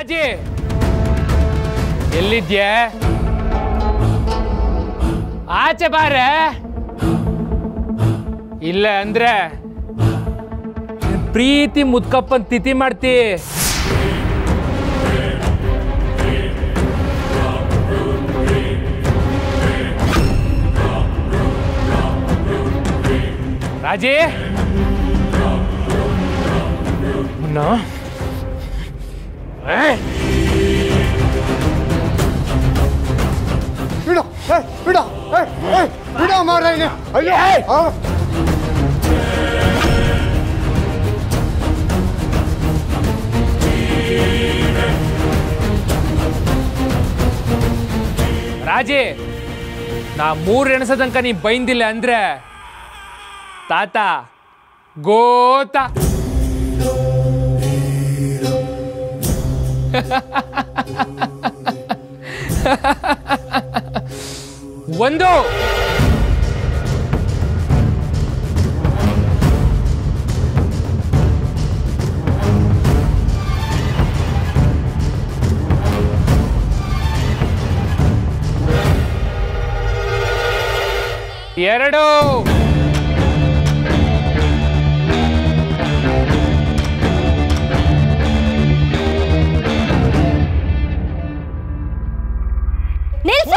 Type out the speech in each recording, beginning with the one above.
ರಾಜಿ ಎಲ್ಲಿದ್ಯೆ ಆಚೆ ಬಾರೆ ಇಲ್ಲ ಅಂದ್ರೆ ಪ್ರೀತಿ ಮುದ್ಕಪ್ಪನ್ ತಿಥಿ ಮಾಡ್ತಿ ರಾಜಿ ಮುನ್ನ ಏಯ್ ಬಿಡು ಏ, ಬಿಡು ಏ, ಏ, ಬಿಡು ಮಾರ್ರೆ ಇಲ್ಲಿ. ಅಯ್ಯೋ ಆ. ರಾಜಿ ನಾ ಮೂರು ಎಣಸ ತನಕ ನೀ ಬೈಂದಿಲ್ಲ ಅಂದ್ರೆ ತಾತ ಗೋತ ಒಂದು ಎರಡು ನಿಲ್ಸು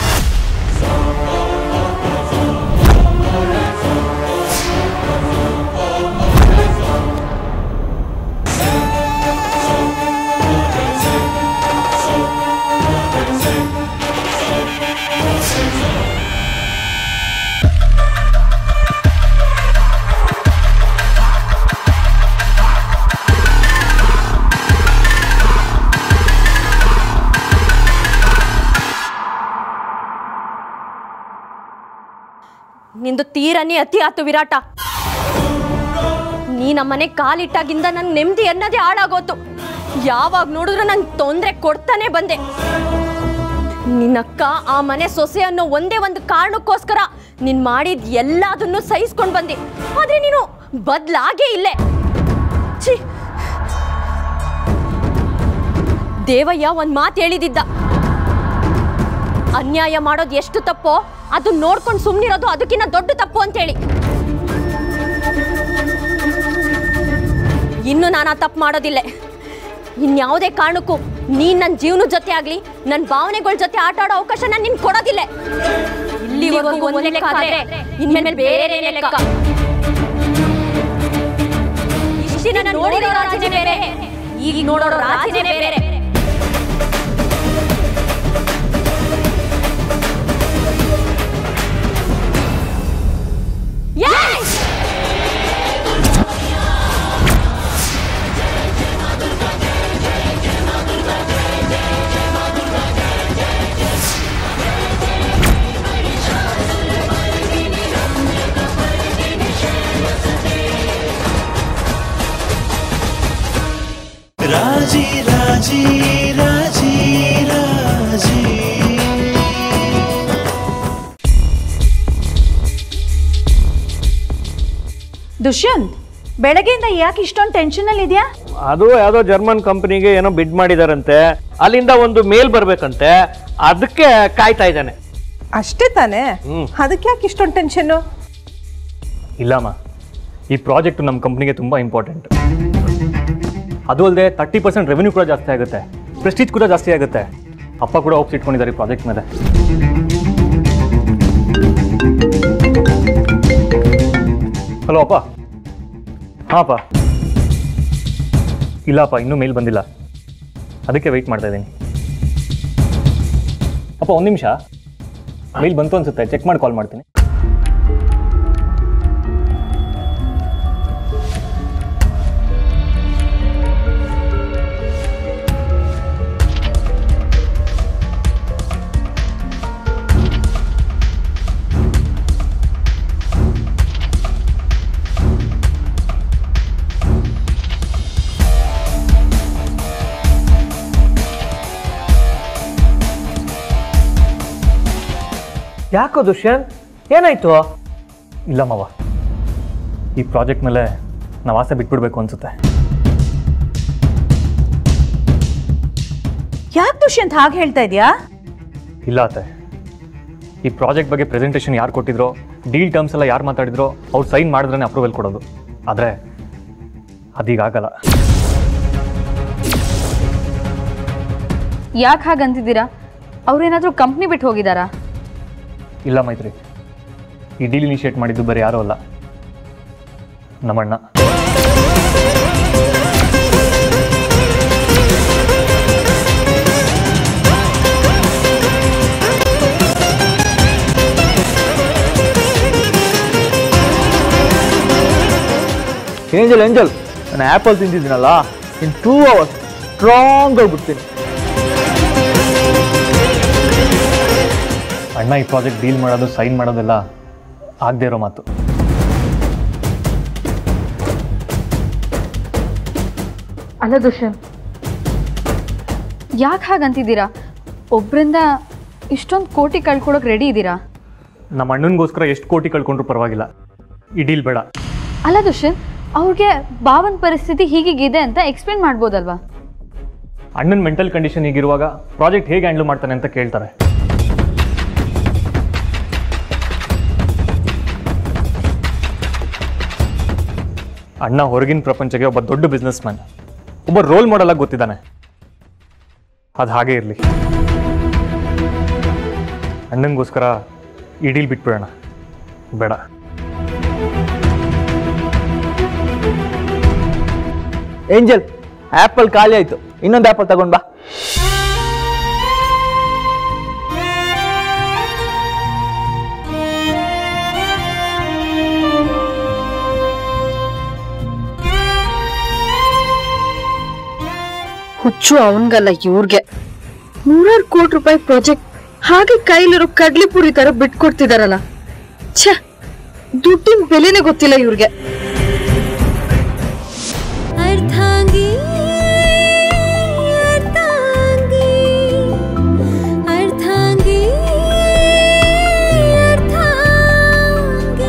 ನಿಂದು ತೀರನೇ ಅತಿ ಆತು ವಿರಾಟ ನೀ ನಮ್ಮನೆ ಕಾಲಿಟ್ಟಾಗಿಂದ ನನ್ ನೆಮ್ಮದಿ ಅನ್ನೋದೇ ಹಾಳಾಗೋತು ಯಾವಾಗ ನೋಡಿದ್ರು ನಂಗೆ ತೊಂದರೆ ಕೊಡ್ತಾನೆ ಬಂದೆ ನಿನ್ನಕ್ಕ ಆ ಮನೆ ಸೊಸೆ ಅನ್ನೋ ಒಂದೇ ಒಂದು ಕಾರಣಕ್ಕೋಸ್ಕರ ನೀನ್ ಮಾಡಿದ ಎಲ್ಲದನ್ನು ಸಹಿಸ್ಕೊಂಡು ಬಂದೆ ಆದ್ರೆ ನೀನು ಬದ್ಲಾಗೇ ಇಲ್ಲೇ ಛೀ ದೇವಯ್ಯ ಒಂದ್ ಮಾತು ಹೇಳಿದಿದ್ದ ಅನ್ಯಾಯ ಮಾಡೋದು ಎಷ್ಟು ತಪ್ಪೋ ಅದು ನೋಡ್ಕೊಂಡು ಸುಮ್ಮನಿರೋದು ಅದಕ್ಕಿಂತ ದೊಡ್ಡ ತಪ್ಪು ಅಂತೇಳಿ ಇನ್ನು ನಾನು ಆ ತಪ್ಪು ಮಾಡೋದಿಲ್ಲ ಇನ್ಯಾವುದೇ ಕಾರಣಕ್ಕೂ ನೀನ್ ನನ್ನ ಜೀವನದ ಜೊತೆ ಆಗ್ಲಿ ನನ್ನ ಭಾವನೆಗಳ ಜೊತೆ ಆಟ ಆಡೋ ಅವಕಾಶ ನಾನು ನಿನ್ ಕೊಡೋದಿಲ್ಲ ಇಲ್ಲಿವರೆಗೂ ಒಂದೇ ಲೆಕ್ಕ ಆದ್ರೆ ಇನ್ಮೇಲೆ ಬೇರೆ ಲೆಕ್ಕ ಇಷ್ಟ್ ದಿನ ನೋಡಿರೋ ರಾಜನೇ ಬೇರೆ ಈಗ ನೋಡೋ ರಾಜನೇ ಬೇರೆ Yes! ರಾಜಿ ರಾಜಿ ರಾಜಿ ರಾಜಿ ದುಷ್ಯಂತ್ ಬೆಳಗ್ಗೆಯಿಂದ ಯಾಕೆ ಇಷ್ಟೊಂದು ಟೆನ್ಷನಲ್ಲಿ ಇದೆಯಾ ಅದು ಯಾವುದೋ ಜರ್ಮನ್ ಕಂಪನಿಗೆ ಏನೋ ಬಿಡ್ ಮಾಡಿದಾರಂತೆ ಅಲ್ಲಿಂದ ಒಂದು ಮೇಲ್ ಬರ್ಬೇಕಂತೆ ಅದಕ್ಕೆ ಕಾಯ್ತಾ ಇದ್ದಾನೆ ಅಷ್ಟೇ ತಾನೇ ಹ್ಮ್. ಅದಕ್ಕೆ ಯಾಕೆ ಇಷ್ಟೊಂದು ಟೆನ್ಷನ್ನು ಇಲ್ಲಮ್ಮ ಈ ಪ್ರಾಜೆಕ್ಟ್ ನಮ್ಮ ಕಂಪ್ನಿಗೆ ತುಂಬ ಇಂಪಾರ್ಟೆಂಟ್ ಅದು ಅಲ್ಲದೆ ತರ್ಟಿ ಪರ್ಸೆಂಟ್ ರೆವೆನ್ಯೂ ಕೂಡ ಜಾಸ್ತಿ ಆಗುತ್ತೆ ಪ್ರೆಸ್ಟೀಜ್ ಕೂಡ ಜಾಸ್ತಿ ಆಗುತ್ತೆ ಅಪ್ಪ ಕೂಡ ಹೋಪ್ಸ್ ಇಟ್ಕೊಂಡಿದ್ದಾರೆ ಈ ಪ್ರಾಜೆಕ್ಟ್ ಮೇಲೆ ಹಲೋ ಅಪ್ಪ ಹಾಂ ಅಪ್ಪ ಇಲ್ಲಪ್ಪ ಇನ್ನೂ ಮೇಲ್ ಬಂದಿಲ್ಲ ಅದಕ್ಕೆ ವೆಯ್ಟ್ ಮಾಡ್ತಾ ಇದ್ದೀನಿ ಅಪ್ಪ ಒಂದು ನಿಮಿಷ ಮೇಲ್ ಬಂತು ಅನ್ಸುತ್ತೆ ಚೆಕ್ ಮಾಡಿ ಕಾಲ್ ಮಾಡ್ತೀನಿ ಯಾಕೋ ದುಷ್ಯಂತ್ ಏನಾಯ್ತು ಇಲ್ಲ ಮಾವ ಈ ಪ್ರಾಜೆಕ್ಟ್ ಮೇಲೆ ನಾವು ಆಸೆ ಬಿಟ್ಬಿಡ್ಬೇಕು ಅನ್ಸುತ್ತೆ ಯಾಕೆ ದುಷ್ಯಂತ್ ಹಾಗೆ ಹೇಳ್ತಾ ಇದೆಯಾ ಇಲ್ಲ ಅತ್ತೆ ಈ ಪ್ರಾಜೆಕ್ಟ್ ಬಗ್ಗೆ ಪ್ರೆಸೆಂಟೇಷನ್ ಯಾರು ಕೊಟ್ಟಿದ್ರೋ ಡೀಲ್ ಟರ್ಮ್ಸ್ ಎಲ್ಲ ಯಾರು ಮಾತಾಡಿದ್ರೋ ಅವ್ರು ಸೈನ್ ಮಾಡಿದ್ರೇ ಅಪ್ರೂವಲ್ ಕೊಡೋದು ಆದರೆ ಅದೀಗಾಗಲ್ಲ ಯಾಕೆ ಹಾಗಂತಿದ್ದೀರಾ ಅವ್ರೇನಾದರೂ ಕಂಪ್ನಿ ಬಿಟ್ಟು ಹೋಗಿದ್ದಾರಾ ಇಲ್ಲ ಮೈತ್ರಿ ಈ ಡೀಲ್ ಇನಿಷಿಯೇಟ್ ಮಾಡಿದ್ದು ಬರೀ ಯಾರೂ ಅಲ್ಲ ನಮ್ಮಣ್ಣ ಏಂಜಲ್ ಏಂಜಲ್ ನಾನು ಆ್ಯಪಲ್ ತಿಂತಿದ್ದೀನಲ್ಲ ಇನ್ ಟೂ ಅವರ್ಸ್ ಸ್ಟ್ರಾಂಗ್ ಆಗಿಬಿಡ್ತೀನಿ ಅಣ್ಣ ಈ ಪ್ರಾಜೆಕ್ಟ್ ಡೀಲ್ ಮಾಡೋದು ಸೈನ್ ಮಾಡೋದೆಲ್ಲ ಆಗದೆ ಇರೋ ಮಾತು ಅಲ್ಲ ದುಷ್ಯಂತ್ ಯಾಕೆ ಹಾಗಂತಿದ್ದೀರಾ ಒಬ್ಬರಿಂದ ಇಷ್ಟೊಂದು ಕೋಟಿ ಕಳ್ಕೊಳಕ್ಕೆ ರೆಡಿ ಇದ್ದೀರಾ ನಮ್ಮ ಅಣ್ಣನಿಗೋಸ್ಕರ ಎಷ್ಟು ಕೋಟಿ ಕಳ್ಕೊಂಡ್ರು ಪರವಾಗಿಲ್ಲ ಈ ಡೀಲ್ ಬೇಡ ಅಲ್ಲ ದುಷ್ಯಂತ್ ಅವ್ರಿಗೆ ಭಾವನ ಪರಿಸ್ಥಿತಿ ಹೀಗೀಗಿದೆ ಅಂತ ಎಕ್ಸ್ಪ್ಲೇನ್ ಮಾಡ್ಬೋದಲ್ವಾ ಅಣ್ಣನ ಮೆಂಟಲ್ ಕಂಡೀಷನ್ ಹೀಗಿರುವಾಗ ಪ್ರಾಜೆಕ್ಟ್ ಹೇಗೆ ಹ್ಯಾಂಡಲ್ ಮಾಡ್ತಾನೆ ಅಂತ ಕೇಳ್ತಾರೆ ಅಣ್ಣ ಹೊರಗಿನ ಪ್ರಪಂಚಕ್ಕೆ ಒಬ್ಬ ದೊಡ್ಡ ಬಿಸ್ನೆಸ್ ಮ್ಯಾನ್ ಒಬ್ಬ ರೋಲ್ ಮಾಡಲ್ ಆಗಿ ಗೊತ್ತಿದ್ದಾನೆ ಅದು ಹಾಗೆ ಇರಲಿ ಅಣ್ಣನಿಗೋಸ್ಕರ ಈ ಡೀಲ್ ಬಿಟ್ಬಿಡೋಣ ಬೇಡ ಏಂಜಲ್ ಆ್ಯಪಲ್ ಖಾಲಿ ಆಯಿತು ಇನ್ನೊಂದು ಆ್ಯಪಲ್ ತಗೊಂಡ್ ಬಾ ಹುಚ್ಚು ಅವನ್ಗಲ್ಲ ಇವ್ರಿಗೆ ನೂರಾರು ಕೋಟಿ ರೂಪಾಯಿ ಪ್ರಾಜೆಕ್ಟ್ ಹಾಗೆ ಕೈಲಿರೋ ಕಡ್ಲಿಪುರಿ ತರ ಬಿಟ್ಕೊಡ್ತಿದಾರಲ್ಲ ಛೆ ದುಡ್ಡಿನ ಬೆಲೆನೇ ಗೊತ್ತಿಲ್ಲ ಇವ್ರಿಗೆ ಅರ್ಧಾಂಗಿ ಅರ್ಧಾಂಗಿ ಅರ್ಧಾಂಗಿ ಅರ್ಧಾಂಗಿ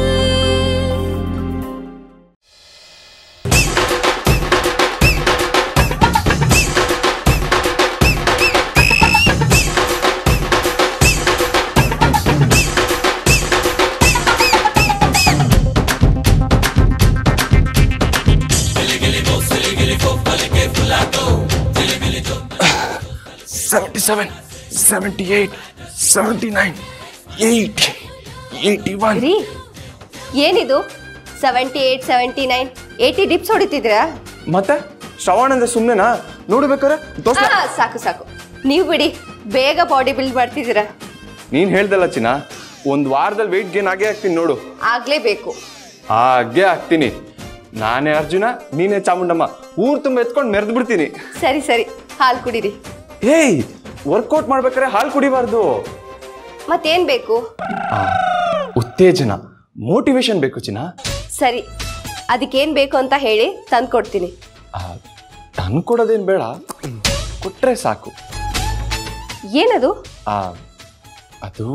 seventy seven seventy eight seventy nine eighty eighty one ರೀ ಏನಿದು seventy eight seventy nine eighty dips ಹೊಡಿತಿದ್ದೀರಾ ಮತ್ತೆ ಶ್ರವಣ ಅಂದ್ರೆ ಸುಮ್ಮನೆನಾ ನೋಡ್ಬೇಕಾರೆ ದೋಸ್ತ ಆ, ಸಾಕು ಸಾಕು ನೀವು ಬಿಡಿ ಬೇಗ ಬಾಡಿ ಬಿಲ್ಡ್ ಮಾಡ್ತಿದ್ದೀರಾ ನೀನ್ ಹೇಳ್ದಲ್ಲ ಚಿನ್ನ ಒಂದ್ ವಾರದಲ್ಲಿ ವೆಯ್ಟ್ ಗೇನ್ ಆಗೇ ಆಗ್ತೀನಿ ನೋಡು ಆಗ್ಲೇಬೇಕು ಹಾಗೆ ಆಗ್ತೀನಿ ನಾನೇ ಅರ್ಜುನ ನೀನೇ ಚಾಮುಂಡಮ್ಮ ಊರ್ ತುಂಬ ಎತ್ಕೊಂಡು ಮೆರೆದು ಬಿಡ್ತೀನಿ ಸರಿ ಸರಿ ಹಾಲು ಕುಡೀರಿ ಏಯ್ ವರ್ಕೌಟ್ ಮಾಡ್ಬೇಕಾದ್ರೆ ಹಾಲು ಕುಡಿಬಾರ್ದು ಮತ್ತೇನ್ ಬೇಕು ಆ, ಉತ್ತೇಜನ ಮೋಟಿವೇಶನ್ ಬೇಕು ಚಿನ್ನ ಸರಿ ಅದಕ್ಕೇನ್ ಬೇಕು ಅಂತ ಹೇಳಿ ತಂದು ಕೊಡ್ತೀನಿ ತಂದು ಕೊಡೋದೇನ್ ಬೇಡ ಕೊಟ್ರೆ ಸಾಕು ಏನದು ಆ, ಅದು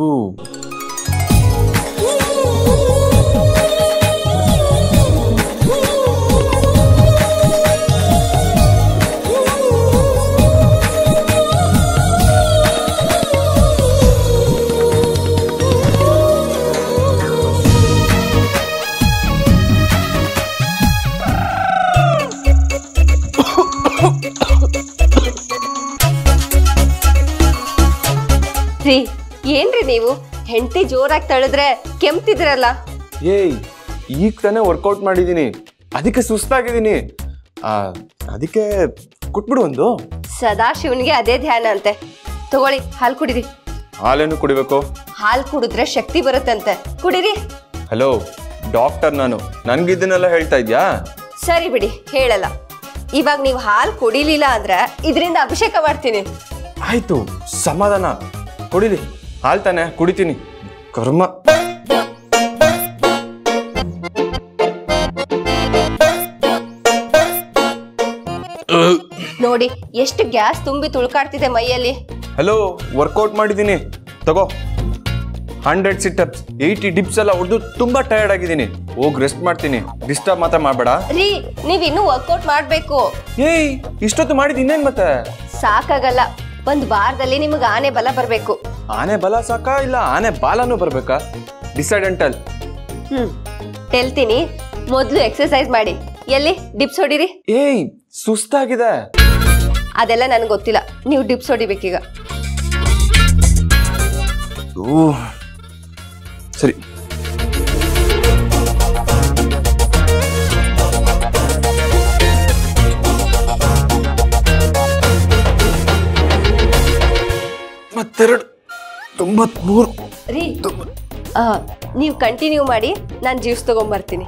ರೀ ಏನ್ರಿ ನೀವು ಹೆಂಡತಿ ಜೋರಾಗಿ ತಳೆದ್ರೆ ಕೆಮ್ತಿದ್ರಲ್ಲ ಏಯ್ ಈಗ ತಾನೇ ವರ್ಕೌಟ್ ಮಾಡಿದ್ದೀನಿ ಅದಕ್ಕೆ ಸುಸ್ತಾಗಿದ್ದೀನಿ ಆ, ಅದಕ್ಕೆ ಕೊಟ್ಬಿಡು ಒಂದು ಸದಾ ಶಿವನಿಗೆ ಅದೇ ಧ್ಯಾನ ಅಂತೆ ತಗೊಳ್ಳಿ ಹಾಲು ಕುಡಿರಿ ಹಾಲೇನು ಕುಡಿಬೇಕು ಹಾಲು ಕುಡಿದ್ರೆ ಶಕ್ತಿ ಬರುತ್ತಂತೆ ಕುಡಿರಿ ಹಲೋ ಡಾಕ್ಟರ್ ನಾನು ನನ್ಗಿದ್ದನ್ನೆಲ್ಲ ಹೇಳ್ತಾ ಇದ್ಯಾ ಸರಿ ಬಿಡಿ ಹೇಳಲ್ಲ ಇವಾಗ ನೀವು ಹಾಲು ಕುಡಿಲಿಲ್ಲ ಅಂದ್ರೆ ಇದರಿಂದ ಅಭಿಷೇಕ ಮಾಡ್ತೀನಿ ಆಯ್ತು ಸಮಾಧಾನ ಕುಡಿಲಿ ಹಾಲ್ ತಾನೆ ಕುಡಿತೀನಿ ಕರ್ಮ ನೋಡಿ ಎಷ್ಟು ಗ್ಯಾಸ್ ತುಂಬಿ ತುಳ್ಕಾಡ್ತಿದೆ ಮೈಯಲ್ಲಿ ಹಲೋ ವರ್ಕೌಟ್ ಮಾಡಿದ್ದೀನಿ ತಗೋ ಹಂಡ್ರೆಡ್ ಸಿಟಪ್ಸ್ ಏಯ್ಟಿ ಡಿಪ್ಸ್ ಎಲ್ಲ ಹೊಡೆದು ತುಂಬಾ ಟಯರ್ಡ್ ಆಗಿದ್ದೀನಿ ಹೋಗಿ ರೆಸ್ಟ್ ಮಾಡ್ತೀನಿ ಡಿಸ್ಟರ್ಬ್ ಮಾತ್ರ ಮಾಡಬೇಡ ರೀ ನೀವ್ ಇನ್ನೂ ವರ್ಕೌಟ್ ಮಾಡ್ಬೇಕು ಏಯ್ ಇಷ್ಟೊತ್ತು ಮಾಡಿದ್ದು ಇನ್ನೇನ್ ಮತ್ತೆ ಸಾಕಾಗಲ್ಲ ಒಂದ್ ವಾರದಲ್ಲಿ ನಿಮಗೆ ಆನೆ ಬಲ ಬರ್ಬೇಕು ಆನೆ ಬಲ ಸಾಕಾ ಇಲ್ಲ ಆನೆ ಬಾಲನೂ ಬರ್ಬೇಕಾ ಡಿಸೈಡೆಂಟಲ್ ಹ್ಮ್ ಹೇಳ್ತೀನಿ ಮೊದ್ಲು ಎಕ್ಸರ್ಸೈಸ್ ಮಾಡಿ ಎಲ್ಲಿ ಡಿಪ್ಸ್ ಹೊಡಿರಿ ಏಯ್ ಸುಸ್ತಾಗಿದೆ ಅದೆಲ್ಲ ನನಗೆ ಗೊತ್ತಿಲ್ಲ ನೀವು ಡಿಪ್ಸ್ ಹೊಡಿಬೇಕೀಗ ಓ ಸರಿ ಮತ್ತೆರಡು ತೊಂಬತ್ಮೂರು ರೀ ನೀವು ಕಂಟಿನ್ಯೂ ಮಾಡಿ ನಾನು ಜ್ಯೂಸ್ ತಗೊಂಬರ್ತೀನಿ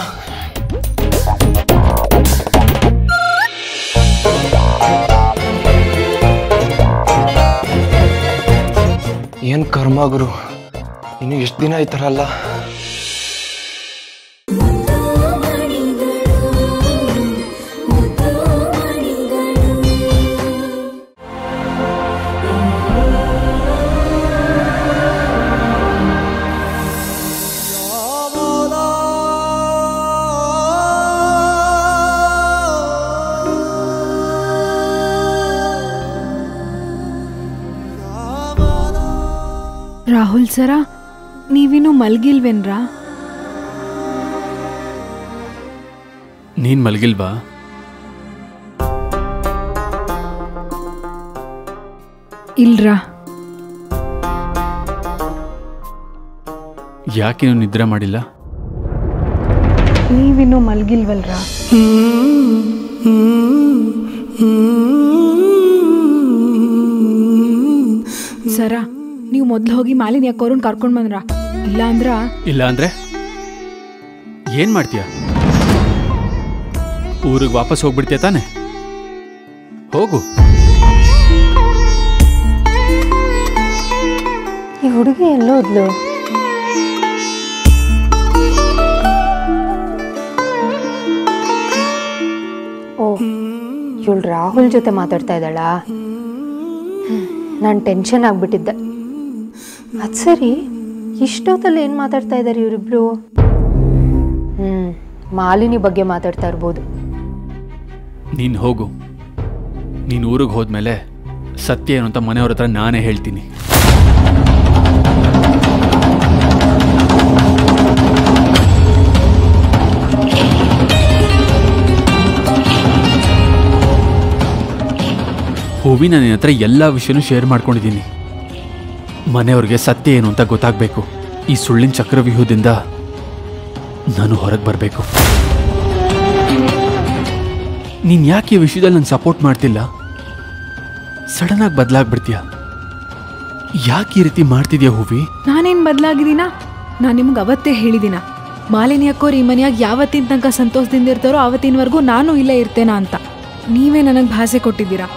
ಏನ್ ಕರ್ಮ ಗುರು ಇನ್ನು ಎಷ್ಟು ದಿನ ಈ ಥರ ಅಲ್ಲ ರಾಹುಲ್ ಸರ ನೀವಿನ್ನೂ ಮಲ್ಗಿಲ್ವೇನ್ರಾ ನೀನ್ ಮಲಗಿಲ್ವಾ ಇಲ್ರಾ ಯಾಕಿನ್ನೂ ನಿದ್ರೆ ಮಾಡಿಲ್ಲ ನೀವಿನ್ನೂ ಮಲ್ಗಿಲ್ವಲ್ರಾ ಸರ ನೀವು ಮೊದ್ಲು ಹೋಗಿ ಮಾಲಿನ್ಯ ಕೋರನ್ ಕರ್ಕೊಂಡ್ ಬಂದ್ರ ಇಲ್ಲ ಅಂದ್ರ ಇಲ್ಲ ಅಂದ್ರೆ ಏನ್ ಮಾಡ್ತೀಯ ಊರಿಗೆ ವಾಪಸ್ ಹೋಗ್ಬಿಡ್ತೀಯ ತಾನೆ ಹೋಗು ಈ ಹುಡುಗಿ ಎಲ್ಲೋದ್ಲು ಓ ಇವಳು ರಾಹುಲ್ ಜೊತೆ ಮಾತಾಡ್ತಾ ಇದ್ದಾಳಾ ನಾನು ಟೆನ್ಷನ್ ಆಗ್ಬಿಟ್ಟಿದ್ದೆ ಅದು ಸರಿ ಇಷ್ಟೊತ್ತಲ್ಲಿ ಏನು ಮಾತಾಡ್ತಾ ಇದ್ದಾರೆ ಇವರಿಬ್ರು ಹ್ಞೂ ಮಾಲಿನಿ ಬಗ್ಗೆ ಮಾತಾಡ್ತಾ ಇರ್ಬೋದು ನೀನ್ ಹೋಗು ನೀನ್ ಊರಿಗೆ ಹೋದ್ಮೇಲೆ ಸತ್ಯ ಏನು ಅಂತ ಮನೆಯವ್ರ ಹತ್ರ ನಾನೇ ಹೇಳ್ತೀನಿ ಹೂವಿನ ನಿನ್ನ ಹತ್ರ ಎಲ್ಲ ವಿಷಯನೂ ಶೇರ್ ಮಾಡ್ಕೊಂಡಿದ್ದೀನಿ ಮನೆಯವ್ರಿಗೆ ಸತ್ಯ ಏನು ಅಂತ ಗೊತ್ತಾಗಬೇಕು ಈ ಸುಳ್ಳಿನ ಚಕ್ರವ್ಯೂಹದಿಂದ ನಾನು ಹೊರಗೆ ಬರಬೇಕು ನೀನ್ ಯಾಕೆ ಈ ವಿಷಯದಲ್ಲಿ ನನ್ನ ಸಪೋರ್ಟ್ ಮಾಡ್ತಿಲ್ಲ ಸಡನ್ ಆಗಿ ಬದಲಾಗ್ಬಿಡ್ತೀಯ ಯಾಕೆ ಈ ರೀತಿ ಮಾಡ್ತಿದ್ಯಾ ಹೂವಿ ನಾನೇನ್ ಬದಲಾಗಿದ್ದೀನಾ ನಾನು ನಿಮ್ಗೆ ಅವತ್ತೇ ಹೇಳಿದಿನ ಮಾಲಿನಿ ಅಕ್ಕೋರು ಈ ಮನೆಯಾಗ ಯಾವತ್ತಿನ ತನಕ ಸಂತೋಷದಿಂದ ಇರ್ತಾರೋ ಆವತ್ತಿನವರೆಗೂ ನಾನು ಇಲ್ಲೇ ಇರ್ತೇನಾ ಅಂತ ನೀವೇ ನನಗೆ ಭಾಸೆ ಕೊಟ್ಟಿದ್ದೀರಾ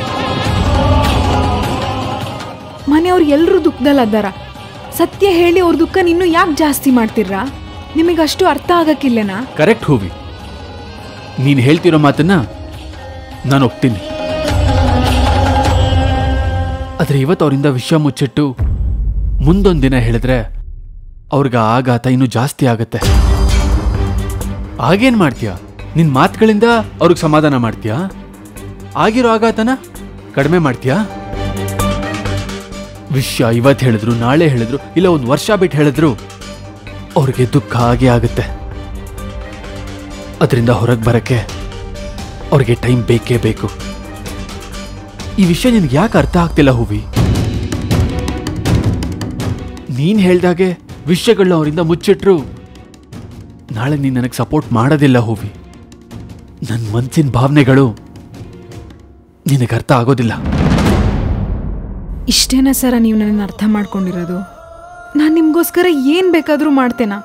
ಮನೆಯವ್ರು ಎಲ್ಲರೂ ದುಃಖದಲ್ಲಿ ಅದಾರ ಸತ್ಯ ಹೇಳಿ ಅವ್ರ ದುಃಖ ಇನ್ನೂ ಯಾಕೆ ಜಾಸ್ತಿ ಮಾಡ್ತಿರ್ರಾ ನಿಮಗಷ್ಟು ಅರ್ಥ ಆಗಕ್ಕಿಲ್ಲೇನಾ ಕರೆಕ್ಟ್ ಹೂವಿ ನೀನು ಹೇಳ್ತಿರೋ ಮಾತನ್ನ ನಾನು ಒಪ್ತೀನಿ ಆದರೆ ಇವತ್ತು ಅವರಿಂದ ವಿಷಯ ಮುಚ್ಚಿಟ್ಟು ಮುಂದೊಂದು ದಿನ ಹೇಳಿದ್ರೆ ಅವ್ರಿಗೆ ಆ ಆಘಾತ ಇನ್ನೂ ಜಾಸ್ತಿ ಆಗತ್ತೆ ಆಗೇನ್ ಮಾಡ್ತೀಯ ನಿನ್ ಮಾತುಗಳಿಂದ ಅವ್ರಿಗೆ ಸಮಾಧಾನ ಮಾಡ್ತೀಯಾ ಆಗಿರೋ ಆಘಾತನ ಕಡಿಮೆ ಮಾಡ್ತೀಯಾ ವಿಷಯ ಇವತ್ತು ಹೇಳಿದ್ರು ನಾಳೆ ಹೇಳಿದ್ರು ಇಲ್ಲ ಒಂದು ವರ್ಷ ಬಿಟ್ಟು ಹೇಳಿದ್ರು ಅವ್ರಿಗೆ ದುಃಖ ಆಗೇ ಆಗುತ್ತೆ ಅದರಿಂದ ಹೊರಗೆ ಬರಕ್ಕೆ ಅವ್ರಿಗೆ ಟೈಮ್ ಬೇಕೇ ಬೇಕು ಈ ವಿಷಯ ನಿನ್ಗೆ ಯಾಕೆ ಅರ್ಥ ಆಗ್ತಿಲ್ಲ ಹೂವಿ ನೀನ್ ಹೇಳ್ದಾಗೆ ವಿಷಯಗಳನ್ನ ಅವರಿಂದ ಮುಚ್ಚಿಟ್ರು ನಾಳೆ ನೀನ್ ನನಗೆ ಸಪೋರ್ಟ್ ಮಾಡೋದಿಲ್ಲ ಹೂವಿ ನನ್ನ ಮನ್ಸಿನ ಭಾವನೆಗಳು ನಿನಗೆ ಅರ್ಥ ಆಗೋದಿಲ್ಲ ಇಷ್ಟೇನ ಸರ ನೀವು ನನ್ನ ಅರ್ಥ ಮಾಡ್ಕೊಂಡಿರೋದು ನಾನು ನಿಮ್ಗೋಸ್ಕರ ಏನ್ ಬೇಕಾದ್ರೂ ಮಾಡ್ತೇನಾ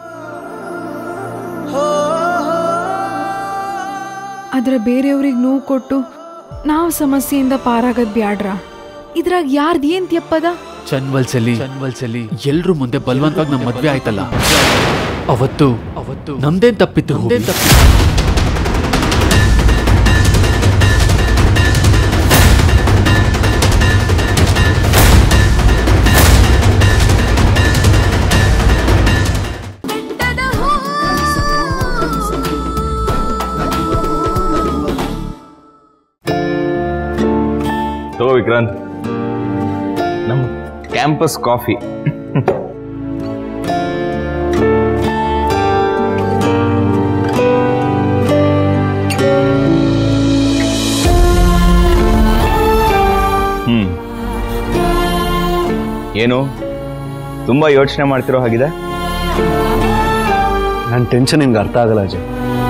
ಆದ್ರೆ ಬೇರೆಯವ್ರಿಗೆ ನೋವು ಕೊಟ್ಟು ನಾವು ಸಮಸ್ಯೆಯಿಂದ ಪಾರಾಗದ್ ಬ್ಯಾಡ್ರ ಇದ್ರಾಗ ಯಾರ್ದು ಏನ್ ತ್ಯಪ್ಪದ ಚನ್ವಲ್ಸಲಿ ಚನ್ವಲ್ಸಲಿ ಎಲ್ರೂ ಮುಂದೆ ಬಲವಂತವಾಗಿ ನಮ್ಮ ಮದ್ವೆ ಆಯ್ತಲ್ಲ ಅವತ್ತು ಅವತ್ತು ನಮ್ದೇನ್ ತಪ್ಪಿತ್ತು ನಮ್ದೇನ್ ತಪ್ಪಿತ್ತು ತಗೋ ವಿಕ್ರಾಂತ್ ನಮ್ಮ ಕ್ಯಾಂಪಸ್ ಕಾಫಿ ಹ್ಮ್ ಏನು ತುಂಬಾ ಯೋಚನೆ ಮಾಡ್ತಿರೋ ಹಾಗಿದೆ ನನ್ನ ಟೆನ್ಷನ್ ನಿನ್ಗೆ ಅರ್ಥ ಆಗಲ್ಲ ಅಜಯ್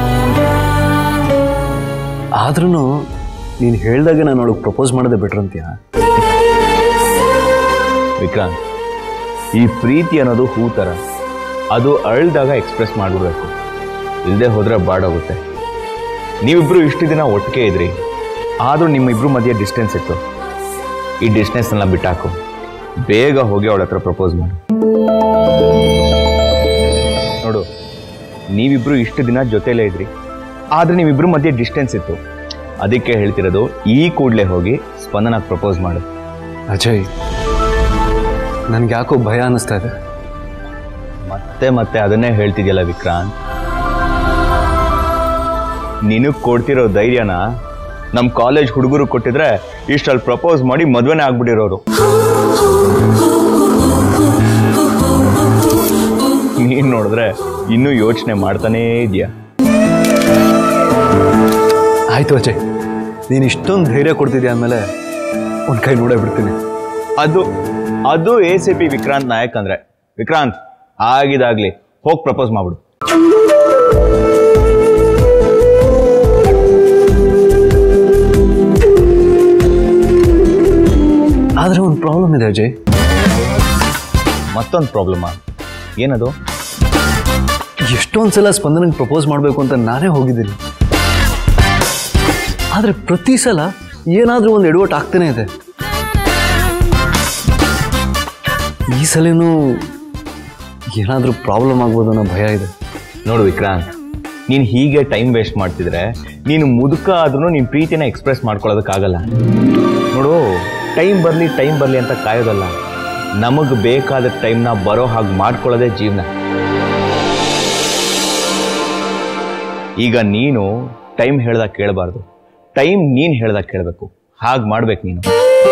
ಆದ್ರೂ ನೀನು ಹೇಳ್ದಾಗೆ ನಾನು ಅವಳಿಗೆ ಪ್ರಪೋಸ್ ಮಾಡೋದೇ ಬೆಟ್ರ್ ಅಂತೀಯ ವಿಕ್ರಾಂತ್ ಈ ಪ್ರೀತಿ ಅನ್ನೋದು ಹೂ ಥರ ಅದು ಅಳ್ದಾಗ ಎಕ್ಸ್ಪ್ರೆಸ್ ಮಾಡಿಬಿಡ್ಬೇಕು ಇಲ್ಲದೆ ಹೋದ್ರೆ ಬಾಡೋಗುತ್ತೆ ನೀವಿಬ್ರು ಇಷ್ಟು ದಿನ ಒಟ್ಟಿಗೆ ಇದ್ರಿ ಆದರೂ ನಿಮ್ಮಿಬ್ರು ಮಧ್ಯೆ ಡಿಸ್ಟೆನ್ಸ್ ಇತ್ತು ಈ ಡಿಸ್ಟೆನ್ಸ್ನೆಲ್ಲ ಬಿಟ್ಟಾಕು ಬೇಗ ಹೋಗಿ ಅವಳ ಹತ್ರ ಪ್ರಪೋಸ್ ಮಾಡು ನೋಡು ನೀವಿಬ್ರು ಇಷ್ಟು ದಿನ ಜೊತೆಲೇ ಇದ್ರಿ ಆದ್ರೆ ನೀವಿಬ್ರು ಮಧ್ಯೆ ಡಿಸ್ಟೆನ್ಸ್ ಇತ್ತು ಅದಕ್ಕೆ ಹೇಳ್ತಿರೋದು ಈ ಕೂಡಲೇ ಹೋಗಿ ಸ್ಪಂದನಾಗ್ ಪ್ರಪೋಸ್ ಮಾಡು ಅಜಯ್ ನನ್ಗೆ ಯಾಕೋ ಭಯ ಅನ್ನಿಸ್ತಾ ಇದೆ ಮತ್ತೆ ಮತ್ತೆ ಅದನ್ನೇ ಹೇಳ್ತಿದ್ಯಲ್ಲ ವಿಕ್ರಾಂತ್ ನಿನಗ್ ಕೊಡ್ತಿರೋ ಧೈರ್ಯನ ನಮ್ಮ ಕಾಲೇಜ್ ಹುಡುಗರು ಕೊಟ್ಟಿದ್ರೆ ಇಷ್ಟಲ್ಲಿ ಪ್ರಪೋಸ್ ಮಾಡಿ ಮದ್ವೆನೇ ಆಗ್ಬಿಟ್ಟಿರೋರು ನೀನ್ ನೋಡಿದ್ರೆ ಇನ್ನೂ ಯೋಚನೆ ಮಾಡ್ತಾನೇ ಇದೆಯಾ ಆಯ್ತು ಅಜಯ್ ನೀನು ಇಷ್ಟೊಂದು ಧೈರ್ಯ ಕೊಡ್ತಿದ್ಯಾ ಅಂದಮೇಲೆ ಒಂದು ಕೈ ನೋಡೇ ಬಿಡ್ತೀನಿ ಅದು ಅದು A C P Vikrant Nayak ಅಂದ್ರೆ ವಿಕ್ರಾಂತ್ ಆಗಿದಾಗ್ಲಿ ಹೋಗಿ ಪ್ರಪೋಸ್ ಮಾಡ್ಬಿಡು ಆದ್ರೆ ಒಂದು ಪ್ರಾಬ್ಲಮ್ ಇದೆ ಅಜಯ್ ಮತ್ತೊಂದು ಪ್ರಾಬ್ಲಮಾ ಏನದು ಎಷ್ಟೊಂದು ಸಲ ಸ್ಪಂದನಕ್ಕೆ ಪ್ರಪೋಸ್ ಮಾಡಬೇಕು ಅಂತ ನಾನೇ ಹೋಗಿದ್ದೀನಿ ಆದರೆ ಪ್ರತಿ ಸಲ ಏನಾದರೂ ಒಂದು ಎಡವಟ್ಟು ಆಗ್ತಾನೆ ಇದೆ ಈ ಸಲನೂ ಏನಾದರೂ ಪ್ರಾಬ್ಲಮ್ ಆಗ್ಬೋದು ಅನ್ನೋ ಭಯ ಇದೆ ನೋಡು ವಿಕ್ರಾಂತ್ ನೀನು ಹೀಗೆ ಟೈಮ್ ವೇಸ್ಟ್ ಮಾಡ್ತಿದ್ರೆ ನೀನು ಮುದುಕ ಆದ್ರೂ ನಿನ್ನ ಪ್ರೀತಿನ ಎಕ್ಸ್ಪ್ರೆಸ್ ಮಾಡ್ಕೊಳ್ಳೋದಕ್ಕಾಗಲ್ಲ ನೋಡು ಟೈಮ್ ಬರಲಿ ಟೈಮ್ ಬರಲಿ ಅಂತ ಕಾಯೋದಲ್ಲ ನಮಗೆ ಬೇಕಾದ ಟೈಮ್ನ ಬರೋ ಹಾಗೆ ಮಾಡ್ಕೊಳ್ಳೋದೇ ಜೀವನ ಈಗ ನೀನು ಟೈಮ್ ಹೇಳ್ದಾಗ ಕೇಳಬಾರ್ದು ಟೈಮ್ ನೀನು ಹೇಳ್ದಾಗ ಕೇಳಬೇಕು ಹಾಗೆ ಮಾಡ್ಬೇಕು ನೀನು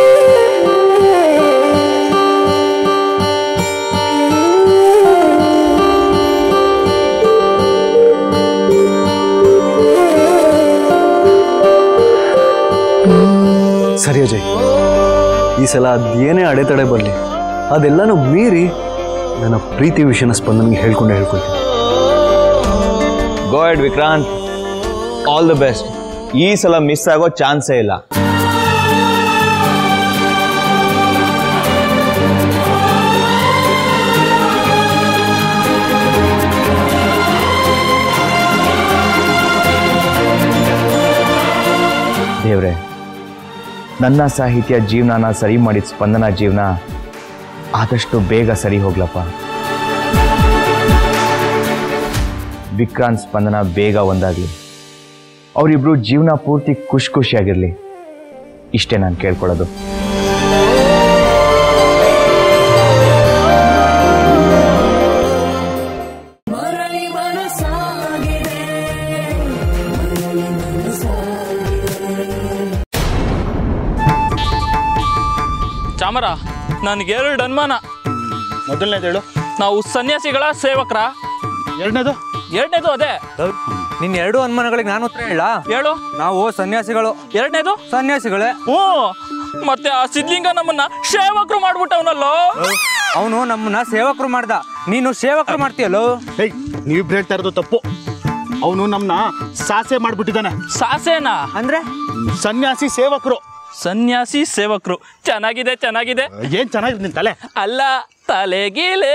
ಸರಿ ಅಜಯ್ ಈ ಸಲ ಅದೇನೇ ಅಡೆತಡೆ ಬರಲಿ ಅದೆಲ್ಲನೂ ಮೀರಿ ನನ್ನ ಪ್ರೀತಿ ವಿಷಯನ ಸ್ಪಂದನಿಗೆ ಹೇಳ್ಕೊಂಡೆ ಹೇಳ್ಕೊಳ್ತೀನಿ go ahead Vikrant all the best ಈ ಸಲ ಮಿಸ್ ಆಗೋ ಚಾನ್ಸೇ ಇಲ್ಲ ದೇವ್ರೆ ನನ್ನ ಸಾಹಿತ್ಯ ಜೀವನನ ಸರಿ ಮಾಡಿದ ಸ್ಪಂದನ ಜೀವನ ಆದಷ್ಟು ಬೇಗ ಸರಿ ಹೋಗ್ಲಪ್ಪ ವಿಕ್ರಾಂತ್ ಸ್ಪಂದನ ಬೇಗ ಒಂದಾಗ್ಲಿ ಅವರಿಬ್ರು ಜೀವನ ಪೂರ್ತಿ ಖುಷಿ ಖುಷಿಯಾಗಿರ್ಲಿ ಇಷ್ಟೇ ನಾನು ಕೇಳ್ಕೊಳ್ಳೋದು ಚಾಮರ ನನಗೆ ಎರಡು ಅನುಮಾನ ಮೊದಲನೇದು ಹೇಳು ನಾವು ಸನ್ಯಾಸಿಗಳ ಸೇವಕರ ಎರಡನೇದು ಎರಡನೇದು ಅದೇ ನಿನ್ ಎರಡು ಅನುಮಾನಗಳಿಗೆ ನಾನು ಉತ್ತರ ಹೇಳ ಹೇಳು ನಾವು ಸನ್ಯಾಸಿಗಳು ಎರಡನೇದು ಸನ್ಯಾಸಿಗಳೇ ಹ್ಞೂ ಮತ್ತೆ ಆ ಸಿದ್ಲಿಂಗ ನಮ್ಮನ್ನ ಸೇವಕರು ಮಾಡ್ಬಿಟ್ಟವನಲ್ಲೋ ಅವನು ನಮ್ಮನ್ನ ಸೇವಕರು ಮಾಡ್ದ ನೀನು ಸೇವಕರು ಮಾಡ್ತೀಯಲ್ಲೋ ಏಯ್ ನೀವಿಬ್ರು ಹೇಳ್ತಾ ಇರೋದು ತಪ್ಪು ಅವನು ನಮ್ಮನ್ನ ಸಾಸೆ ಮಾಡ್ಬಿಟ್ಟಿದ್ದಾನೆ ಸಾಸೇನಾ ಅಂದ್ರೆ ಸನ್ಯಾಸಿ ಸೇವಕರು ಸನ್ಯಾಸಿ ಸೇವಕರು ಚೆನ್ನಾಗಿದೆ ಚೆನ್ನಾಗಿದೆ ಏನ್ ಚೆನ್ನಾಗಿದೆ ನಿನ್ ತಲೆ ಅಲ್ಲ ತಲೆಗೀಲೆ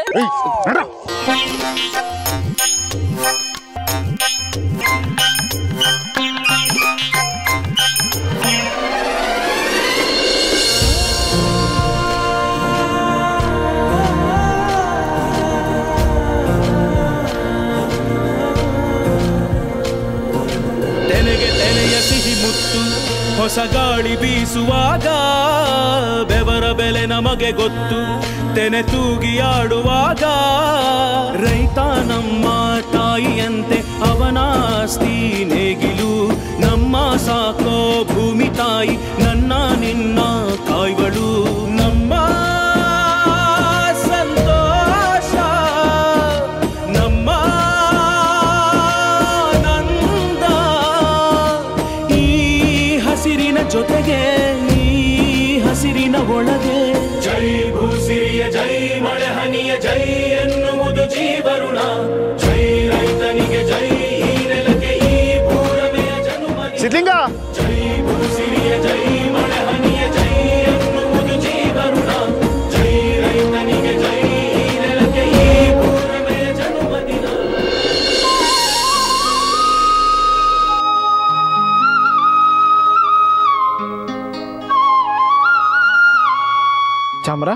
ತೆನೆಗೆ ತೆನೆಯ ಸಿಹಿ ಮುತ್ತು ಹೊಸ ಗಾಳಿ ಬೀಸುವಾಗ ಬೆವರ ಬೆಲೆ ನಮಗೆ ಗೊತ್ತು ತೆನೆ ತೂಗಿ ಆಡುವಾಗ ರೈತ ನಮ್ಮ ತಾಯಿಯಂತೆ ಅವನಾಸ್ತಿ ನೇಗಿಲು ನಮ್ಮ ಸಾಕೋ ಭೂಮಿ ತಾಯಿ ನನ್ನ ನಿನ್ನ ಕಾಯ್ಗಳು ನಮ್ಮ ಉಸಿರಿನ ಒಳಗೆ ಜೈ ಭೂಸಿರಿಯ ಜೈ ಮಳೆ ಹನಿಯ ಜೈ ಎನ್ನುವುದು ಜೀವರುಣ ಜೈ ರೈತನಿಗೆ ಜೈ ಈ ನೆಲಕ್ಕೆ ಈ ಭೂರಮೆಯ ಜನುಮ ಸಿದ್ಲಿಂಗ ಜೈ ಭೂಸಿರಿಯ ಜೈ ಮಳೆ ಹನಿಯ ಜೈ ಎನ್ನುವುದು ಜೀವರುಣ ಜೈ ರೈತನಿಗೆ ಜೈ ಈ ನೆಲಕ್ಕೆ ಈ ಭೂರಮೆಯ ಜನುಮ ದಿನ ಚಾಮ್ರ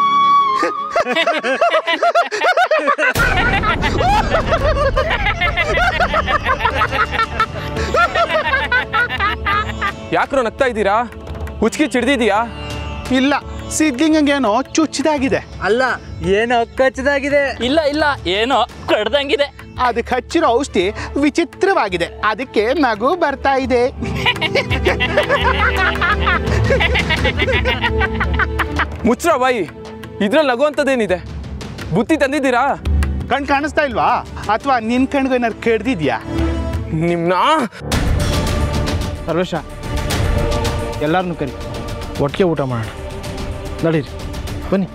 ಯಾಕ್ರೋ ನಗ್ತಾ ಇದ್ದೀರಾ ಹುಚ್ಕಿ ಚಿಡ್ದಿದ್ಯಾ ಇಲ್ಲ ಸಿದ್ಲಿಂಗಂಗೇನೋ ಚುಚ್ಚಿದಾಗಿದೆ ಅಲ್ಲ ಏನೋ ಕಚ್ಚದಾಗಿದೆ ಇಲ್ಲ ಇಲ್ಲ ಏನೋ ಕಡ್ದಂಗಿದೆ ಅದಕ್ಕೆ ಹಚ್ಚಿರೋ ಔಷಧಿ ವಿಚಿತ್ರವಾಗಿದೆ ಅದಕ್ಕೆ ನಗು ಬರ್ತಾ ಇದೆ ಮುಚ್ಚ್ರ ಬಾಯಿ ಇದ್ರಲ್ಲಿ ನಗುವಂಥದ್ದೇನಿದೆ ಬುತ್ತಿ ತಂದಿದ್ದೀರಾ ಕಣ್ ಕಾಣಿಸ್ತಾ ಇಲ್ವಾ ಅಥವಾ ನಿನ್ ಕಣ್ಗೂ ಏನಾರು ಕೆಡ್ದಿದ್ಯಾ ನಿಮ್ನ ಸರ್ವೇಶ ಎಲ್ಲಾರನ್ನೂ ಕರಿ ಒಟ್ಟಿಗೆ ಊಟ ಮಾಡೋಣ ನಡೀರಿ ಬನ್ನಿ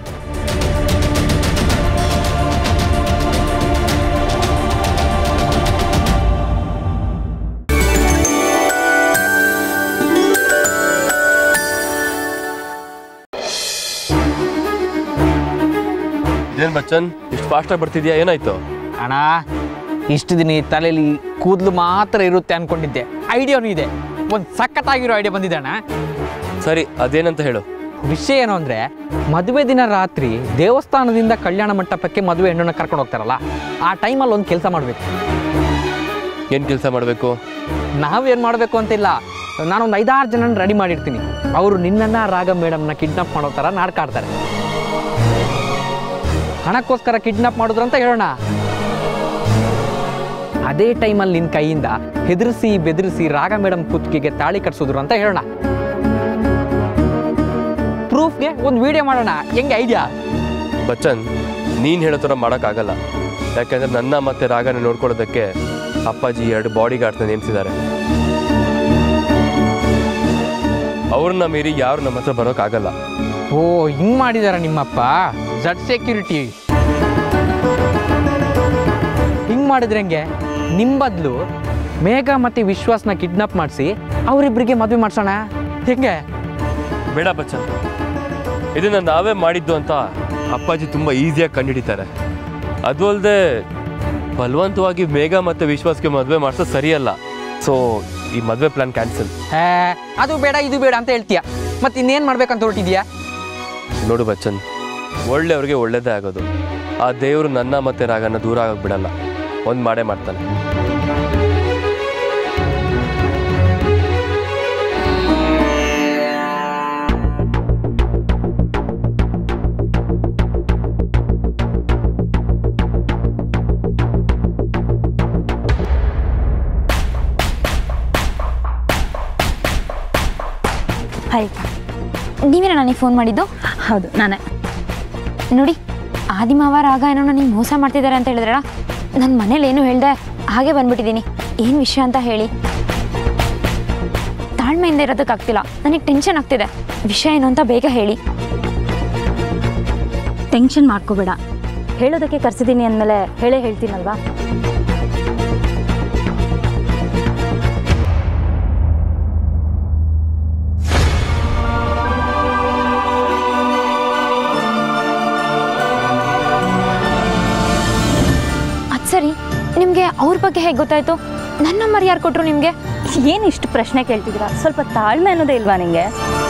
ಇದೇನ್ ಬಚ್ಚನ್ ಇಷ್ಟು ಫಾಸ್ಟಾಗಿ ಬರ್ತಿದ್ಯಾ ಏನಾಯ್ತು ಅಣ್ಣ ಇಷ್ಟು ದಿನ ಈ ತಲೆಯಲ್ಲಿ ಕೂದಲು ಮಾತ್ರ ಇರುತ್ತೆ ಅನ್ಕೊಂಡಿದ್ದೆ ಐಡಿಯಾನು ಇದೆ ಒಂದು ಸಖತ್ತಾಗಿರೋ ಐಡಿಯಾ ಬಂದಿದೆ ಅಣ್ಣ ಸರಿ ಅದೇನಂತ ಹೇಳು ವಿಷಯ ಏನು ಅಂದ್ರೆ ಮದುವೆ ದಿನ ರಾತ್ರಿ ದೇವಸ್ಥಾನದಿಂದ ಕಲ್ಯಾಣ ಮಂಟಪಕ್ಕೆ ಮದುವೆ ಹೆಣ್ಣನ್ನ ಕರ್ಕೊಂಡು ಹೋಗ್ತಾರಲ್ಲ ಆ ಟೈಮಲ್ಲಿ ಒಂದು ಕೆಲಸ ಮಾಡಬೇಕು ಏನ್ ಕೆಲಸ ಮಾಡಬೇಕು ನಾವೇನು ಮಾಡಬೇಕು ಅಂತಿಲ್ಲ ನಾನೊಂದು ಐದಾರು ಜನ ರೆಡಿ ಮಾಡಿರ್ತೀನಿ ಅವರು ನಿನ್ನನ್ನ ರಾಗ ಮೇಡಮ್ನ ಕಿಡ್ನಾಪ್ ಮಾಡೋ ಥರ ನಾಟಕ ಆಡ್ತಾರೆ ಹಣಕ್ಕೋಸ್ಕರ ಕಿಡ್ನಾಪ್ ಮಾಡಿದ್ರು ಅಂತ ಹೇಳೋಣ ಅದೇ ಟೈಮಲ್ಲಿ ನಿನ್ನ ಕೈಯಿಂದ ಹೆದರಿಸಿ ಬೆದರಿಸಿ ರಾಗ ಮೇಡಮ್ ಕುತ್ತಿಗೆಗೆ ತಾಳಿ ಕಟ್ಸಿದ್ರು ಅಂತ ಹೇಳೋಣ ಪ್ರೂಫ್ಗೆ ಒಂದು ವಿಡಿಯೋ ಮಾಡೋಣ ಹೆಂಗೆ ಐಡಿಯಾ ಬಚ್ಚನ್ ನೀನ್ ಹೇಳೋ ಥರ ಮಾಡೋಕ್ಕಾಗಲ್ಲ ಯಾಕಂದ್ರೆ ನನ್ನ ಮತ್ತೆ ರಾಗನ ನೋಡ್ಕೊಳ್ಳೋದಕ್ಕೆ ಅಪ್ಪಾಜಿ ಎರಡು ಬಾಡಿ ಗಾರ್ಡ್ಸ್ನ ನೇಮಿಸಿದ್ದಾರೆ ಅವ್ರನ್ನ ಮೀರಿ ಯಾರು ನಮ್ಮ ಹತ್ರ ಬರೋಕ್ಕಾಗಲ್ಲ ಓ ಹಿಂಗ್ ಮಾಡಿದಾರ ನಿಮ್ಮಪ್ಪ ಜಡ್ ಸೆಕ್ಯೂರಿಟಿ ಹಿಂಗ್ ಮಾಡಿದ್ರೆ ಹೆಂಗೆ ನಿಮ್ಮ ಬದಲು ಮೇಘ ಮತ್ತೆ ವಿಶ್ವಾಸ್ನ ಕಿಡ್ನಾಪ್ ಮಾಡಿಸಿ ಅವರಿಬ್ಬರಿಗೆ ಮದುವೆ ಮಾಡ್ಸೋಣ ಹೆಂಗೆ ಬೇಡ ಬಚ್ಚನ್ ಇದನ್ನ ನಾವೇ ಮಾಡಿದ್ದು ಅಂತ ಅಪ್ಪಾಜಿ ತುಂಬ ಈಸಿಯಾಗಿ ಕಂಡುಹಿಡಿತಾರೆ ಅದು ಅಲ್ಲದೆ ಬಲವಂತವಾಗಿ ಮೇಘ ಮತ್ತು ವಿಶ್ವಾಸ್ಗೆ ಮದುವೆ ಮಾಡ್ಸೋದು ಸರಿಯಲ್ಲ ಸೊ ಈ ಮದುವೆ ಪ್ಲಾನ್ ಕ್ಯಾನ್ಸಲ್ ಹೇ ಅದು ಬೇಡ ಇದು ಬೇಡ ಅಂತ ಹೇಳ್ತೀಯ ಮತ್ತೆ ಇನ್ನೇನು ಮಾಡ್ಬೇಕಂತ ಹೊರಟಿದ್ಯಾ ನೋಡು ಬಚ್ಚನ್ ಒಳ್ಳೆಯವ್ರಿಗೆ ಒಳ್ಳೇದೇ ಆಗೋದು ಆ ದೇವರು ನನ್ನ ಮತ್ತೆ ರಾಗನ ದೂರ ಆಗೋಕೆ ಬಿಡಲ್ಲ ಒಂದು ಮಾಡೇ ಮಾಡ್ತಾನೆ ಹಾಯ್ ನೀವೇನ ನನಗೆ ಫೋನ್ ಮಾಡಿದ್ದು ಹೌದು ನಾನೇ ನೋಡಿ ಆದಿಮಾವ ರಾಗ ಏನೋ ನನಗೆ ಮೋಸ ಮಾಡ್ತಿದ್ದಾರೆ ಅಂತ ಹೇಳಿದ್ರಲ್ಲ ನನ್ನ ಮನೇಲಿ ಏನು ಹೇಳ್ದೆ ಹಾಗೆ ಬಂದ್ಬಿಟ್ಟಿದ್ದೀನಿ ಏನು ವಿಷಯ ಅಂತ ಹೇಳಿ ತಾಳ್ಮೆಯಿಂದ ಇರೋದಕ್ಕಾಗ್ತಿಲ್ಲ ನನಗೆ ಟೆನ್ಷನ್ ಆಗ್ತಿದೆ ವಿಷಯ ಏನು ಅಂತ ಬೇಗ ಹೇಳಿ ಟೆನ್ಷನ್ ಮಾಡ್ಕೋಬೇಡ ಹೇಳೋದಕ್ಕೆ ಕರ್ಸಿದ್ದೀನಿ ಅಂದಮೇಲೆ ಹೇಳೇ ಹೇಳ್ತೀನಲ್ವಾ ಅದು ಸರಿ ನಿಮಗೆ ಅವ್ರ ಬಗ್ಗೆ ಹೇಗೆ ಗೊತ್ತಾಯ್ತು ನನ್ನ ನಂಬರ್ ಯಾರು ಕೊಟ್ಟರು ನಿಮಗೆ ಏನು ಇಷ್ಟು ಪ್ರಶ್ನೆ ಕೇಳ್ತಿದ್ದೀರಾ ಸ್ವಲ್ಪ ತಾಳ್ಮೆ ಅನ್ನೋದೇ ಇಲ್ವಾ ನಿಂಗೆ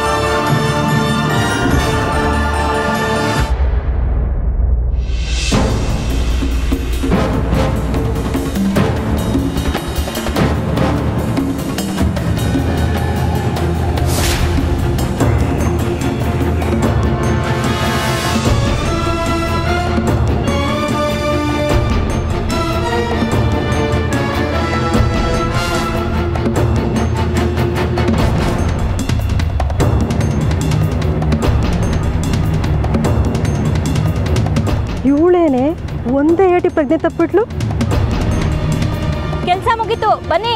ಇವಳೇನೆ ಒಂದೇ ಏಟಿ ಪ್ರಜ್ಞೆ ತಪ್ಪಿಟ್ಲು ಕೆಲಸ ಮುಗೀತು ಬನ್ನಿ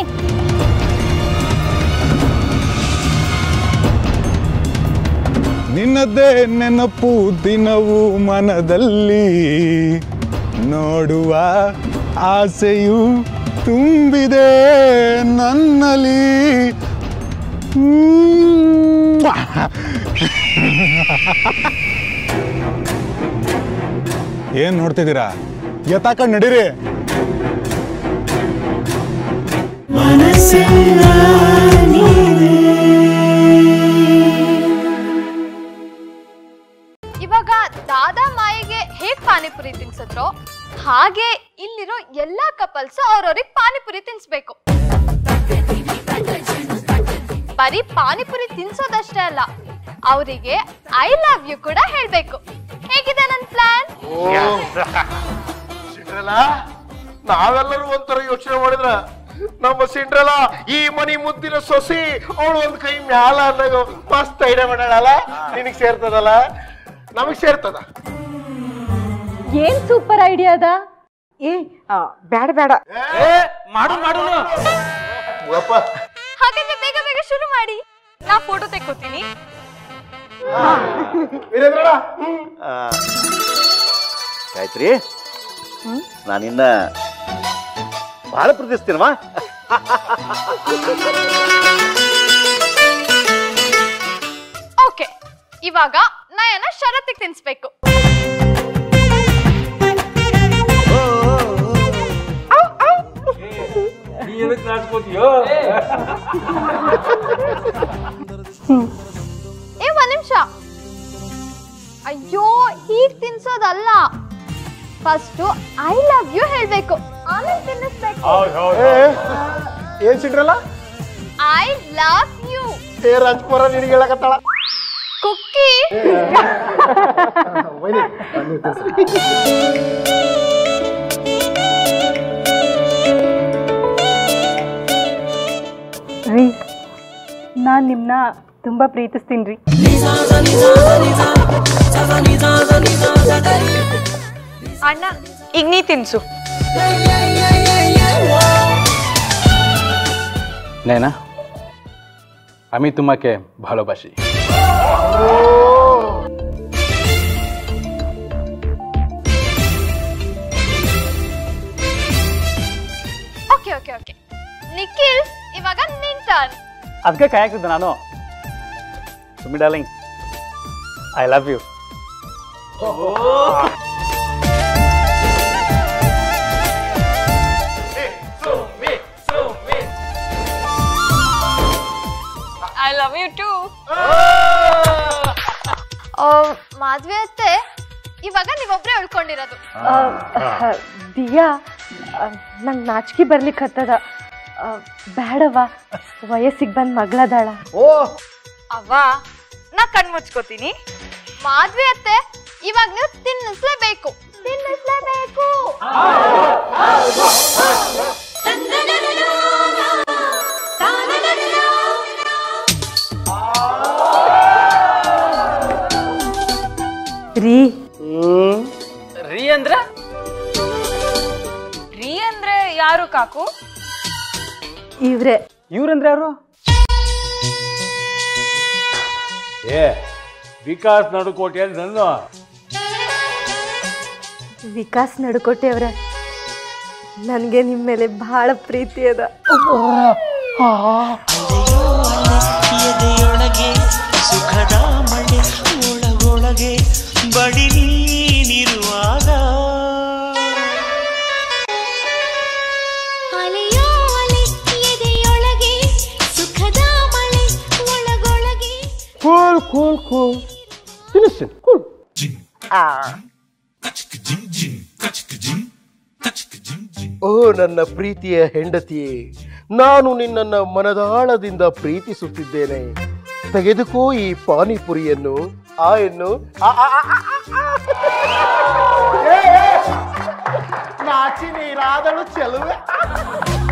ನಿನ್ನದೇ ನೆನಪು ದಿನವೂ ಮನದಲ್ಲಿ ನೋಡುವ ಆಸೆಯು ತುಂಬಿದೆ ನನ್ನಲ್ಲಿ ಏನ್ ನೋಡ್ತಿದ್ದೀರಾ ಎತ್ತಾಕಂಡ್ ನಡೀರಿ ಇವಾಗ ದಾದಾ ಮಾಯಿಗೆ ಹೇಗ್ ಪಾನಿಪುರಿ ತಿನ್ಸಿದ್ರೋ ಹಾಗೆ ಇಲ್ಲಿರೋ ಎಲ್ಲಾ ಕಪಲ್ಸ್ ಅವ್ರವ್ರಿಗೆ ಪಾನಿಪುರಿ ತಿನ್ಸ್ಬೇಕು ಬರೀ ಪಾನಿಪುರಿ ತಿನ್ಸೋದಷ್ಟೇ ಅಲ್ಲ ಅವರಿಗೆ ಐ ಲವ್ ಯು ಕೂಡ ಹೇಳ್ಬೇಕು ಹೇಗಿದೆ ನನ್ ಪ್ಲಾನ್ ಸಿಂಡ್ರಲ್ಲ ನಾವೆಲ್ಲರೂ ಒಂಥರ ಯೋಚನೆ ಮಾಡಿದ್ರ ನಮ್ಮ ಸಿಂಡ್ರಲ್ಲ ಈ ಮನಿ ಮುದ್ದಿನ ಸೊಸಿ ಅವಳು ಒಂದ್ ಕೈ ಮ್ಯಾಲ ಅಂದಾಗ ಮಸ್ತ್ ಐಡಿಯಾ ಮಾಡಲ್ಲ ನಿನಗ್ ಸೇರ್ತದಲ್ಲ ನಮಗ್ ಸೇರ್ತದ ಏನ್ ಸೂಪರ್ ಐಡಿಯಾ ಅದ ಏ ಬೇಡ ಬೇಡ ಮಾಡು ಮಾಡು ಹಾಗಾದ್ರೆ ಬೇಗ ಬೇಗ ಶುರು ಮಾಡಿ ನಾ ಫೋಟೋ ತೆಕ್ಕೋತೀನಿ ಗಾಯತ್ರಿ ನಾನಿನ್ನ ಬಹಳ ಪ್ರೀತಿಸ್ತೀನಮ್ಮ ಓಕೆ ಇವಾಗ ನಯನ ಷರತ್ತಿಗೆ ತಿನ್ಸ್ಬೇಕು ಏ ಒಂದ್ ನಿಮಿಷ ಅಯ್ಯೋ ಹೀಗ್ ತಿನ್ಸೋದಲ್ಲ ಫಸ್ಟ್ ಐ ಲವ್ ಯು ಹೇಳ್ಬೇಕು ಆಮೇಲೆ ತಿನ್ನಿಸ್ಬೇಕು ಏನ್ ಸಿಂಡ್ರಲ್ಲ ಐ ಲವ್ ಯು ಏ ರಾಜ್ಕುಮಾರ ನಿನಗೆ ಹೇಳಕತ್ತಾಳ ಕುಕ್ಕಿ ರೀ ನಾನ್ ನಿಮ್ನ ತುಂಬಾ ಪ್ರೀತಿಸ್ತೀನಿ ರೀ ಅಣ್ಣ ಈಗ ನೀ ತಿನ್ಸು ನೈನಾ আমি তোমাকে ভালোবাসি ಓಕೆ ಓಕೆ ಓಕೆ ನಿಖಿಲ್ ಇವಾಗ ನಿನ್ ಟರ್ನ್ ಅದಕ್ಕೆ ಕಾಯಕ್ತಿದ್ದೆ ನಾನು Summi darling I love you I love you too Madhavi ಅತ್ತೆ ಇವಾಗ ನೀವೊಬ್ರೇ ಉಳ್ಕೊಂಡಿರೋದು ದಿಯಾ ನಂಗೆ ನಾಚಿಕೆ ಬರ್ಲಿಕ್ಕೆ ಹತ್ತದ ಬೇಡವ ವಯಸ್ಸಿಗೆ ಬಂದ್ ಮಗಳದಾಳ ಓ ಅವ್ವ ನಾ ಕಣ್ ಮುಚ್ಕೋತೀನಿ ಮಾಧವಿ ಅತ್ತೆ ಇವಾಗ ನೀವು ತಿನ್ನಿಸ್ಲೇಬೇಕು ತಿನ್ನಿಸ್ಲೇಬೇಕು ರೀ ರೀ ಅಂದ್ರೆ ರೀ ಅಂದ್ರೆ ಯಾರು ಕಾಕು ಇವ್ರೆ ಇವ್ರಂದ್ರೆ ಯಾರು ಏ ವಿಕಾಸ್ ನಡುಕೋಟೆ ಅಂತ ನನ್ನ ವಿಕಾಸ್ ನಡ್ಕೊಟ್ಟೆ ಅವ್ರೆ ನನಗೆ ನಿಮ್ಮ ಮೇಲೆ ಬಹಳ ಪ್ರೀತಿ ಅದ ಎದೆಯೊಳಗೆ ಸುಖದ ಮಳೆ ಒಳಗೊಳಗೆ ಬಡಿ ನೀನಿರುವಾಗ ಅಲೆಯೋ ಅಲೆ ಎದೆಯೊಳಗೆ ಸುಖದ ಮಳೆ ಒಳಗೊಳಗೆ ಕೂಲ್ ಕೂಲ್ ಕೂಲ್ ತಿನ್ನಿಸ್ತೀನಿ ಕೂಲ್ ಓ ನನ್ನ ಪ್ರೀತಿಯ ಹೆಂಡತಿಯೇ ನಾನು ನಿನ್ನನ್ನ ಮನದಾಳದಿಂದ ಪ್ರೀತಿಸುತ್ತಿದ್ದೇನೆ ತೆಗೆದುಕೋ ಈ ಪಾನಿಪುರಿಯನ್ನು ಆ ಎನ್ನು ಆ, ಆ, ಆ, ಆ, ಆ. ಏ, ಏ, ನಾಚಿ ನೀರಾದಳು ಚೆಲುವೆ